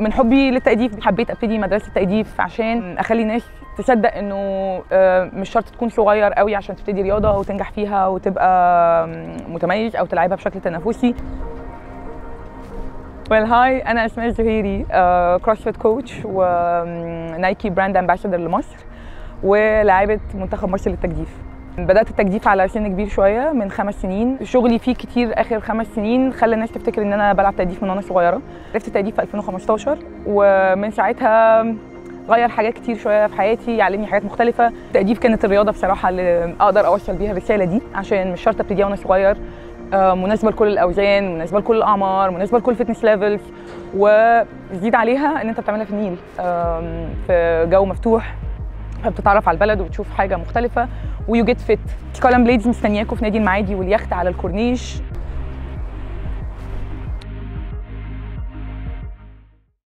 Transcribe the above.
من حبي للتأديف حبيت ابتدي مدرسه تأديف عشان اخلي الناس تصدق انه آه، مش شرط تكون صغير قوي عشان تبتدي رياضه وتنجح فيها وتبقى متميز او تلعبها بشكل تنافسي ويل هاي انا اسماء الزهيري كروسفيت كوتش ونايكي براند امباسادور لمصر ولاعبه منتخب مصر للتجديف بدات التجديف على سن كبير شويه من خمس سنين شغلي فيه كتير اخر خمس سنين خلى الناس تفتكر ان انا بلعب تجديف من وانا صغيره عرفت التجديف في 2015 ومن ساعتها غير حاجات كتير شويه في حياتي علمني حاجات مختلفه التأديف كانت الرياضه بصراحه اللي اقدر اوصل بيها الرساله دي عشان مش شرط ابتديها وانا صغير آه، مناسبه لكل الاوزان مناسبه لكل الاعمار مناسبه لكل فتنس ليفلز وزيد عليها ان انت بتعملها في النيل آم، في جو مفتوح فبتتعرف على البلد وبتشوف حاجه مختلفه ويو جيت فيت سكالان بليدز مستنياكم في نادي المعادي واليخت على الكورنيش